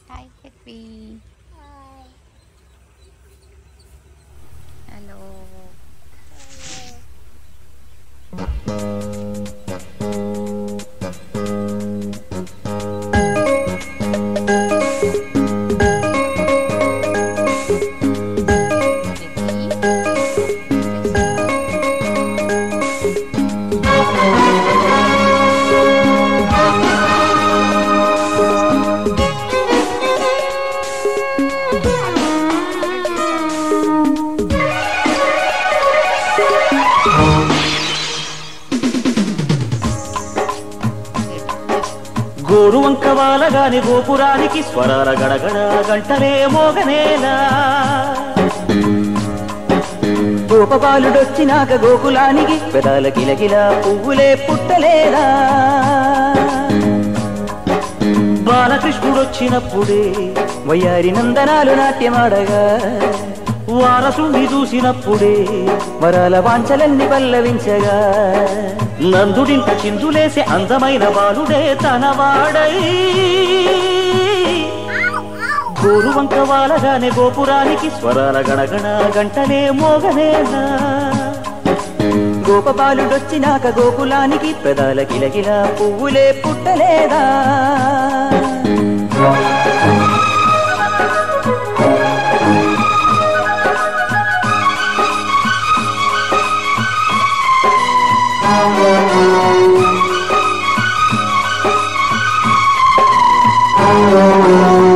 hi happy hello గోరు వంక వాలగాని గోపురానికి స్వరాల గడగడ గంటలే మోగనేలా గోపబాలుడొచ్చినాక గోకులానికి పెదాల గిలగిల పువ్వులే పుట్టలేదా బాలకృష్ణుడొచ్చినప్పుడే వయ్యారి నందనాలు నాట్యమాడగా వారసుని చూసినప్పుడే వరాల వాంఛలన్నీ పల్లవించగా నందుడింట చిందులేసే అందమైన బాలుడే తనవాడై గోరు వంక వాలగానే గోపురానికి స్వరాల గణగణ గంటలే మోగనేలా గోపబాలుడొచ్చినాక గోకులానికి పెదాల గిలగిల పువ్వులే పుట్టలేదా ఆ